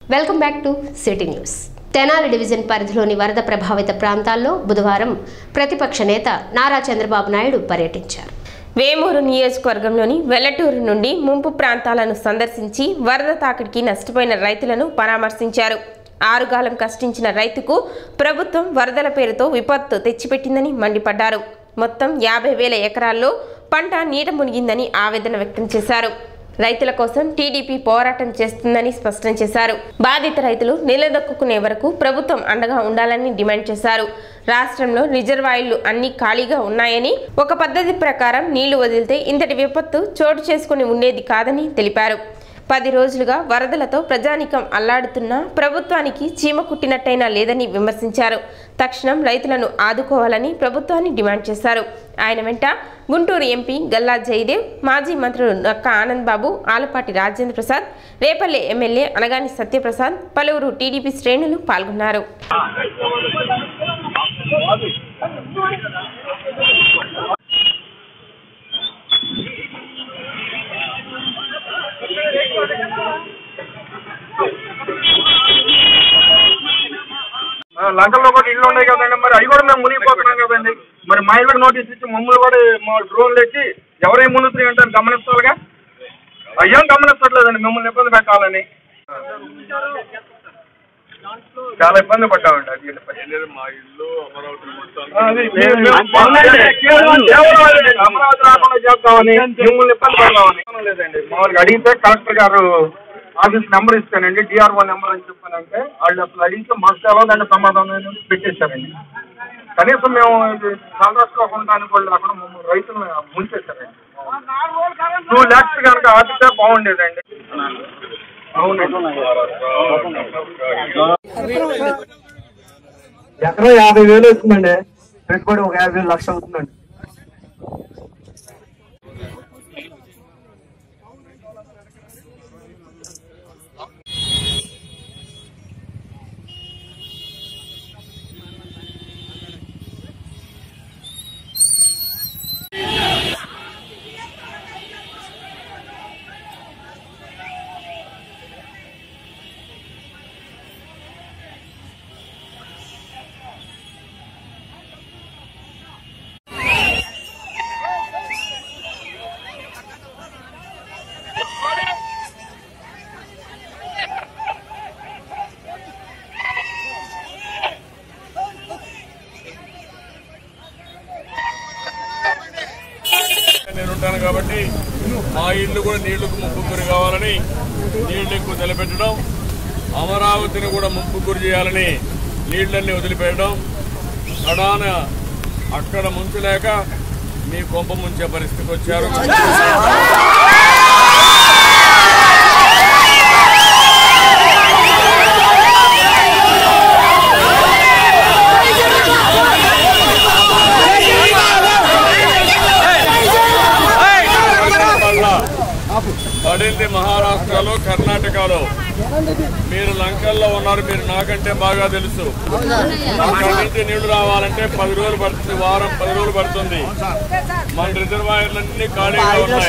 welcome back to city news Tenali division పరిధిలోని వరద ప్రభావిత ప్రాంతాల్లో బుధవారం ప్రతిపక్ష నేత నారా చంద్రబాబు నాయుడు పర్యటించారు వేమూరు నియోజకవర్గంలోని వెల్లటూరు నుండి ముంపు ప్రాంతాలను సందర్శించి వరద తాకిడికి నష్టపోయిన రైతులను పరామర్శించారు ఆరుగాలం కష్టించిన రైతుకు ప్రభుత్వం వరదల పేరుతో విపత్తు తెచ్చిపెట్టిందని మండిపడ్డారు మొత్తం యాభై వేల ఎకరాల్లో పంట నీట మునిగిందని ఆవేదన వ్యక్తం చేశారు రైతుల కోసం టీడీపీ పోరాటం చేస్తుందని స్పష్టం చేశారు బాధిత రైతులు నిలదొక్కునే వరకు ప్రభుత్వం అండగా ఉండాలని డిమాండ్ చేశారు రాష్ట్రంలో రిజర్వాయర్లు అన్ని ఖాళీగా ఉన్నాయని ఒక పద్ధతి ప్రకారం నీళ్లు వదిలితే ఇంతటి విపత్తు చోటు చేసుకుని ఉండేది కాదని తెలిపారు పది రోజులుగా వరదలతో ప్రజానికం అల్లాడుతున్నా ప్రభుత్వానికి చీమ కుట్టినట్టయినా లేదని విమర్శించారు తక్షణం రైతులను ఆదుకోవాలని ప్రభుత్వాన్ని డిమాండ్ చేశారు ఆయన వెంట గుంటూరు ఎంపీ గల్లా జయదేవ్ మాజీ మంత్రులు నక్క ఆనంద్ బాబు ఆలపాటి రాజేంద్ర ప్రసాద్ రేపల్లె ఎమ్మెల్యే అనగాని సత్యప్రసాద్ పలువురు టీడీపీ శ్రేణులు పాల్గొన్నారు ఆ, లంకల్లో కూడా ఇల్లు ఉన్నాయి కదండి మరి అవి కూడా మేము మునిగిపోతున్నాం కదండి మరి మా ఇళ్ళకి నోటీస్ ఇచ్చి మమ్మల్ని కూడా మా డ్రోన్లు ఎక్కి ఎవరేం మునుగుతున్నాయి అంటే గమనిస్తారుగా అయ్యేం గమనిస్తట్లేదండి మిమ్మల్ని ఇబ్బంది పెట్టాలని చాలా ఇబ్బంది పడ్డామండి అది మా ఇల్లు అమరావతి మొత్తం ఆ, అది మేము- మేము దేవాలయాన్ని అమరావతి రాకుండా చేద్దామని మిమ్మల్ని ఇబ్బంది పెడదామని లేదండి మామూలుగా అడిగితే కలెక్టర్ గారు ఆఫీస్ నెంబర్ ఇస్తానండి డిఆర్ఓ నెంబర్ అని చెప్పానంటే వాళ్ళు అసలు అడిగితే మాకు తెలవదండి సమాధానం అనేది పెట్టేశారండి కనీసం మేము ఇది సంరక్షించుకోవడానికి వాళ్ళు అక్కడ మమ్మల్ని రైతులను ముంచేశారండి టూ ల్యాక్స్ కనుక ఆపితే బాగుండేదండి అవునండి ఎకరం యాభై వేలు అవుతుందండి పెట్టుబడి ఒక యాభై వేలు లక్షలు అవుతుందండి నేను ఉంటాను కాబట్టి మా ఇల్లు కూడా నీళ్లకు ముప్పు గురి కావాలని నీళ్లు ఎక్కువ నిలబెట్టడం అమరావతిని కూడా ముప్పు గురి చేయాలని నీళ్లన్నీ వదిలిపెట్టడం సడాన అక్కడ ముంచలేక మీ కొంప ముంచే పరిస్థితికి వచ్చారు వల్ల పడింది మహారాష్ట్రలో కర్ణాటకలో మీరు లంకల్లో ఉన్నారు మీరు నాకంటే బాగా తెలుసు అక్కడి నుంచి నీళ్లు రావాలంటే పది రోజులు పడుతుంది వారం పది రోజులు పడుతుంది మన రిజర్వాయర్లన్నీ ఖాళీగా ఉన్నాయి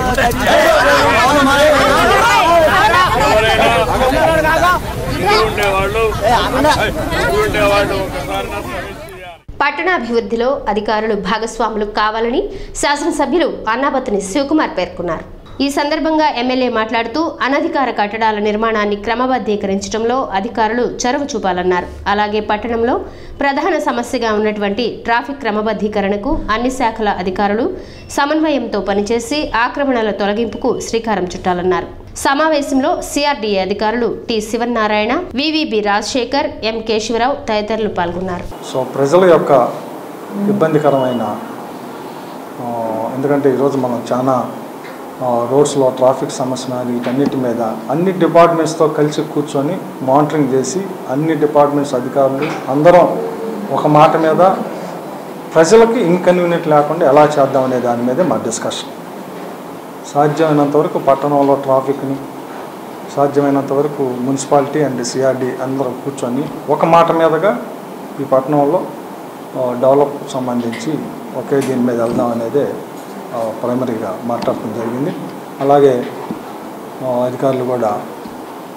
ఎవరైనా ఇల్లు ఉండేవాళ్ళు ఇల్లు ఉండేవాళ్ళు ఒకసారి నా సమస్య పట్టణాభివృద్ధిలో అధికారులు భాగస్వాములు కావాలని శాసనసభ్యులు అన్నాబత్తిని శివకుమార్ పేర్కొన్నారు ఈ సందర్భంగా ఎమ్మెల్యే మాట్లాడుతూ అనధికార కట్టడాల నిర్మాణాన్ని క్రమబద్ధీకరించడంలో అధికారులు చొరవ చూపాలన్నారు అలాగే పట్టణంలో ప్రధాన సమస్యగా ఉన్నటువంటి ట్రాఫిక్ క్రమబద్ధీకరణకు అన్ని శాఖల అధికారులు సమన్వయంతో పనిచేసి ఆక్రమణల తొలగింపుకు శ్రీకారం చుట్టాలన్నారు సమావేశంలో సిఆర్డీఏ అధికారులు T Sivanarayana VVB Rajasekhar M Kesavarao తదితరులు పాల్గొన్నారు సో ప్రజల యొక్క ఇబ్బందికరమైన ఆ, ఎందుకంటే ఈరోజు మనం చాలా ఆ, రోడ్స్లో ట్రాఫిక్ సమస్య మీద వీటన్నిటి మీద అన్ని డిపార్ట్మెంట్స్తో కలిసి కూర్చొని మానిటరింగ్ చేసి అన్ని డిపార్ట్మెంట్స్ అధికారులు అందరం ఒక మాట మీద ప్రజలకి ఇన్కన్వీనియంట్ లేకుండా ఎలా చేద్దాం అనే దాని మీదే మా డిస్కషన్ సాధ్యమైనంత వరకు పట్టణంలో ట్రాఫిక్ని సాధ్యమైనంత వరకు మున్సిపాలిటీ అండ్ సిఆర్డి అందరూ కూర్చొని ఒక మాట మీదగా ఈ పట్టణంలో ఆ, డెవలప్ సంబంధించి ఒకే దీని మీద వెళ్దాం అనేదే ఆ, ప్రైమరీగా మాట్లాడటం జరిగింది అలాగే ఆ, అధికారులు కూడా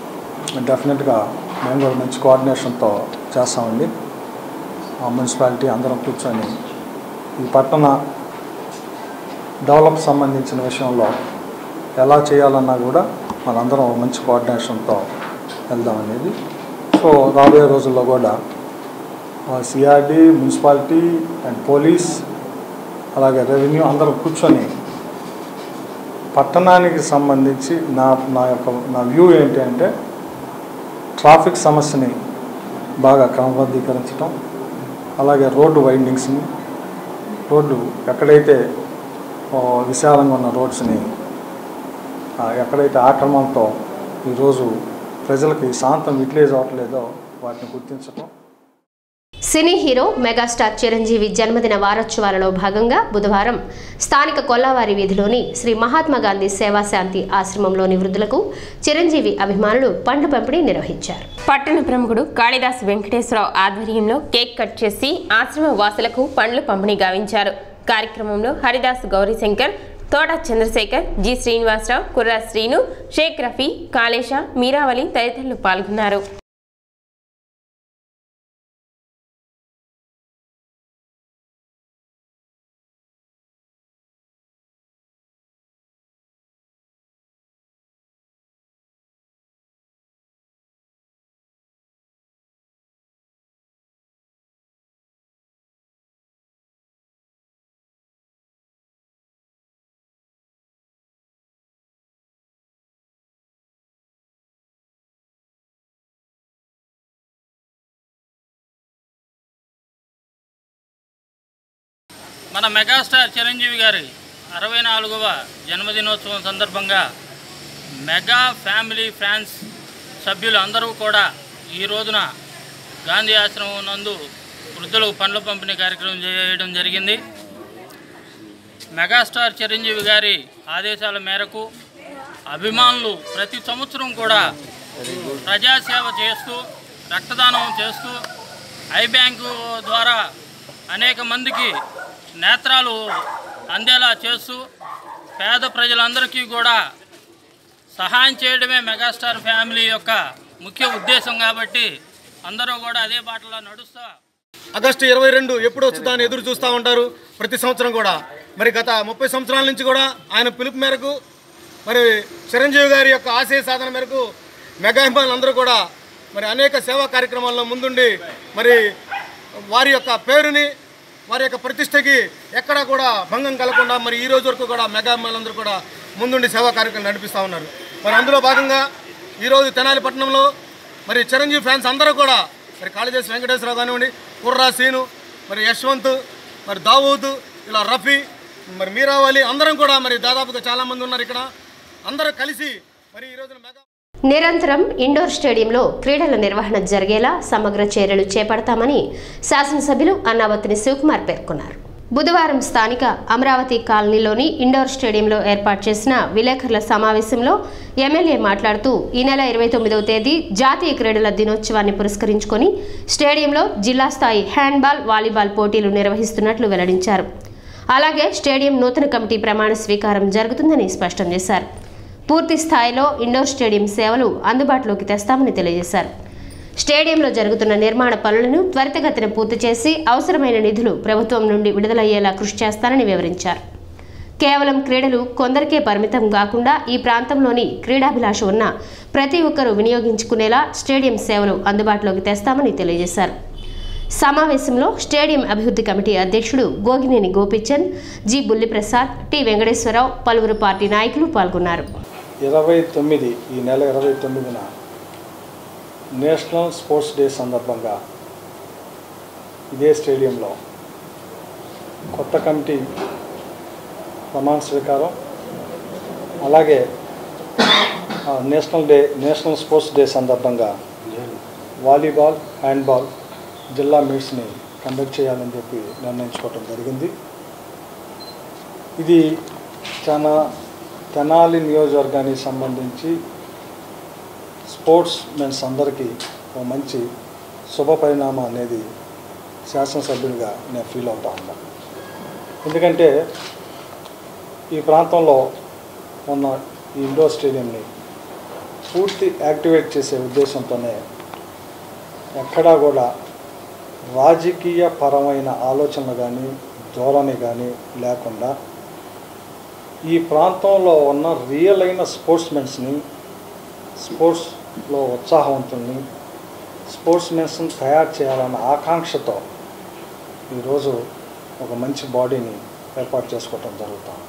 డెఫినెట్గా మేము కూడా మంచి కోఆర్డినేషన్తో చేస్తామండి ఆ మున్సిపాలిటీ అందరం కూర్చొని ఈ పట్టణ డెవలప్ సంబంధించిన విషయంలో ఎలా చేయాలన్నా కూడా మనందరం ఒక మంచి కోఆర్డినేషన్తో వెళ్దాం అనేది సో రాబోయే రోజుల్లో కూడా సిఆర్డి మున్సిపాలిటీ అండ్ పోలీస్ అలాగే రెవెన్యూ అందరం కూర్చొని పట్టణానికి సంబంధించి నా నా యొక్క నా వ్యూ ఏంటి అంటే ట్రాఫిక్ సమస్యని బాగా క్రమబద్ధీకరించడం అలాగే రోడ్డు వైండింగ్స్ని రోడ్డు ఎక్కడైతే ఆ, విశాలంగా ఉన్న రోడ్స్ని ఆ, ఎక్కడైతే ఆక్రమణతో ఈరోజు ప్రజలకి శాంతం యూటిలైజ్ అవ్వట్లేదో వాటిని గుర్తించడం సినీ హీరో మెగాస్టార్ చిరంజీవి జన్మదిన వారోత్సవాలలో భాగంగా బుధవారం స్థానిక కొల్లావారి వీధిలోని శ్రీ మహాత్మా గాంధీ సేవా శాంతి ఆశ్రమంలోని వృద్ధులకు చిరంజీవి అభిమానులు పండ్లు పంపిణీ నిర్వహించారు పట్టణ ప్రముఖుడు కాళిదాస్ వెంకటేశ్వరరావు ఆధ్వర్యంలో కేక్ కట్ చేసి ఆశ్రమ వాసులకు పండ్లు పంపిణీ గావించారు కార్యక్రమంలో హరిదాస్ గౌరీశంకర్ తోట చంద్రశేఖర్ జి శ్రీనివాసరావు కుర్రా శ్రీను షేక్ రఫీ కాళేశ మీరావళి తదితరులు పాల్గొన్నారు మన మెగాస్టార్ చిరంజీవి గారి అరవై నాలుగవ జన్మదినోత్సవం సందర్భంగా మెగా ఫ్యామిలీ ఫ్యాన్స్ సభ్యులు అందరూ కూడా ఈ రోజున గాంధీ ఆశ్రమం నందు వృద్ధులకు పండ్ల పంపిణీ కార్యక్రమం చేయడం జరిగింది మెగాస్టార్ చిరంజీవి గారి ఆదేశాల మేరకు అభిమానులు ప్రతి సంవత్సరం కూడా ప్రజాసేవ చేస్తూ రక్తదానం చేస్తూ ఐ బ్యాంకు ద్వారా అనేక మందికి నేత్రాలు అందేలా చేస్తూ పేద ప్రజలందరికీ కూడా సహాయం చేయడమే మెగాస్టార్ ఫ్యామిలీ యొక్క ముఖ్య ఉద్దేశం కాబట్టి అందరూ కూడా అదే బాటలో నడుస్తా ఆగస్టు ఇరవై రెండు ఎప్పుడు వస్తుందా ఎదురు చూస్తూ ఉంటారు ప్రతి సంవత్సరం కూడా మరి గత ముప్పై సంవత్సరాల నుంచి కూడా ఆయన పిలుపు మేరకు మరి చిరంజీవి గారి యొక్క ఆశయ సాధన మేరకు మెగా అభిమానులు అందరూ కూడా మరి అనేక సేవా కార్యక్రమాల్లో ముందుండి మరి వారి యొక్క పేరుని వారి యొక్క ప్రతిష్టకి ఎక్కడా కూడా భంగం కలగకుండా మరి ఈ రోజు వరకు కూడా మెగా అభిమానులందరూ కూడా ముందుండి సేవా కార్యక్రమం నడిపిస్తూ ఉన్నారు మరి అందులో భాగంగా ఈరోజు తెనాలి పట్టణంలో మరి చిరంజీవి ఫ్యాన్స్ అందరూ కూడా మరి కాళిదాస్ వెంకటేశ్వరరావు కానివ్వండి కుర్రా సీను మరి యశ్వంత్ మరి దావూద్ ఇలా రఫీ మరి మీరావళి అందరం కూడా మరి దాదాపుగా చాలామంది ఉన్నారు ఇక్కడ అందరూ కలిసి మరి ఈ రోజున మెగా నిరంతరం ఇండోర్ స్టేడియంలో క్రీడల నిర్వహణ జరిగేలా సమగ్ర చర్యలు చేపడతామని శాసనసభ్యులు అన్నావతిని శివకుమార్ పేర్కొన్నారు బుధవారం స్థానిక అమరావతి కాలనీలోని ఇండోర్ స్టేడియంలో ఏర్పాటు చేసిన విలేకరుల సమావేశంలో ఎమ్మెల్యే మాట్లాడుతూ ఈ నెల ఇరవై తొమ్మిదవ తేదీ జాతీయ క్రీడల దినోత్సవాన్ని పురస్కరించుకొని స్టేడియంలో జిల్లా స్థాయి హ్యాండ్బాల్ వాలీబాల్ పోటీలు నిర్వహిస్తున్నట్లు వెల్లడించారు అలాగే స్టేడియం నూతన కమిటీ ప్రమాణ స్వీకారం జరుగుతుందని స్పష్టం చేశారు పూర్తి స్థాయిలో ఇండోర్ స్టేడియం సేవలు అందుబాటులోకి తెస్తామని తెలియజేశారు స్టేడియంలో జరుగుతున్న నిర్మాణ పనులను త్వరితగతిన పూర్తి చేసి అవసరమైన నిధులు ప్రభుత్వం నుండి విడుదలయ్యేలా కృషి చేస్తానని వివరించారు కేవలం క్రీడలు కొందరికే పరిమితం కాకుండా ఈ ప్రాంతంలోని క్రీడాభిలాష ఉన్న ప్రతి ఒక్కరూ వినియోగించుకునేలా స్టేడియం సేవలు అందుబాటులోకి తెస్తామని తెలియజేశారు సమావేశంలో స్టేడియం అభివృద్ధి కమిటీ అధ్యక్షుడు గోగినేని గోపిచంద్ జి బుల్లిప్రసాద్ టి వెంకటేశ్వరరావు పలువురు పార్టీ నాయకులు పాల్గొన్నారు ఇరవై తొమ్మిది ఈ నెల ఇరవై తొమ్మిదిన నేషనల్ స్పోర్ట్స్ డే సందర్భంగా ఇదే స్టేడియంలో కొత్త కమిటీ ప్రమాణ స్వీకారం అలాగే ఆ, national day national sports day సందర్భంగా వాలీబాల్ హ్యాండ్బాల్ జిల్లా మీట్స్ని కండక్ట్ చేయాలని చెప్పి నిర్ణయించుకోవటం జరిగింది ఇది చాలా తెనాలి నియోజకవర్గానికి సంబంధించి స్పోర్ట్స్ మెన్స్ అందరికీ ఒక మంచి శుభ పరిణామం అనేది శాసనసభ్యుడిగా నేను ఫీల్ అవుతా ఉన్నాను ఎందుకంటే ఈ ప్రాంతంలో ఉన్న ఈ ఇండోర్ స్టేడియంని పూర్తి యాక్టివేట్ చేసే ఉద్దేశంతోనే ఎక్కడా కూడా రాజకీయ పరమైన ఆలోచనలు కానీ ధోరణి కానీ లేకుండా ఈ ప్రాంతంలో ఉన్న రియల్ అయిన స్పోర్ట్స్మెన్స్ని స్పోర్ట్స్లో ఉత్సాహవంతుల్ని స్పోర్ట్స్మెన్స్ని తయారు చేయాలన్న ఆకాంక్షతో ఈరోజు ఒక మంచి బాడీని ఏర్పాటు చేసుకోవటం జరుగుతాం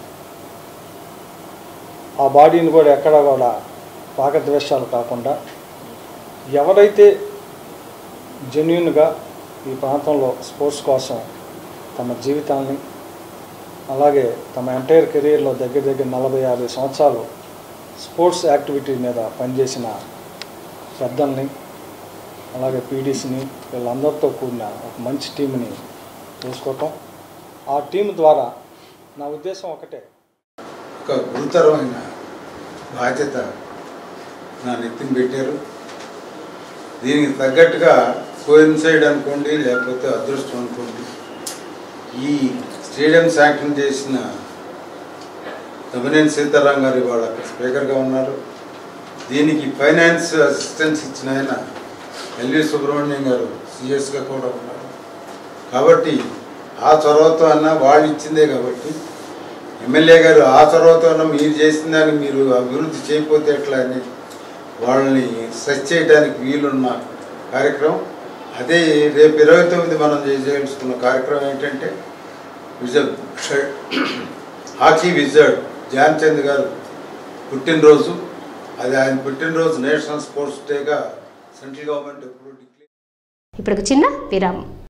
ఆ బాడీని కూడా ఎక్కడ కూడా రాగద్వేషాలు కాకుండా ఎవరైతే జెన్యున్గా ఈ ప్రాంతంలో స్పోర్ట్స్ కోసం తమ జీవితాన్ని అలాగే తమ ఎంటైర్ కెరీర్లో దగ్గర దగ్గర నలభై యాభై సంవత్సరాలు స్పోర్ట్స్ యాక్టివిటీ మీద పనిచేసిన పెద్దల్ని అలాగే పీడీస్ని వీళ్ళందరితో కూడిన ఒక మంచి టీంని చూసుకోవటం ఆ టీం ద్వారా నా ఉద్దేశం ఒకటే ఒక గురుతరమైన బాధ్యత నా నెత్తిన పెట్టారు దీనికి తగ్గట్టుగా కోయిన్సైడ్ అనుకోండి లేకపోతే అదృష్టం అనుకోండి ఈ స్టేడియం శాంక్షన్ చేసిన తమినేని సీతారాం గారు ఇవాళ అక్కడ స్పీకర్గా ఉన్నారు దీనికి ఫైనాన్స్ అసిస్టెన్స్ ఇచ్చిన ఆయన ఎల్వి సుబ్రహ్మణ్యం గారు సిఎస్గా కూడా ఉన్నారు కాబట్టి ఆ చొరవతో అన్న వాళ్ళు ఇచ్చిందే కాబట్టి ఎమ్మెల్యే గారు ఆ చొరవతో అన్న మీరు చేసిన దాన్ని మీరు అభివృద్ధి చేయకపోతే ఎట్లా అని వాళ్ళని సెర్చ్ చేయడానికి వీలున్న కార్యక్రమం అదే రేపు ఇరవై తొమ్మిది మనం చేయదలుచుకున్న కార్యక్రమం ఏంటంటే wizard hockey wizard Dhyan Chand గారు పుట్టినరోజు అది ఆయన పుట్టినరోజు నేషనల్ స్పోర్ట్స్ డేగా సెంట్రల్ గవర్నమెంట్ ఎప్పుడు ఇప్పుడు ఒక చిన్న విరామం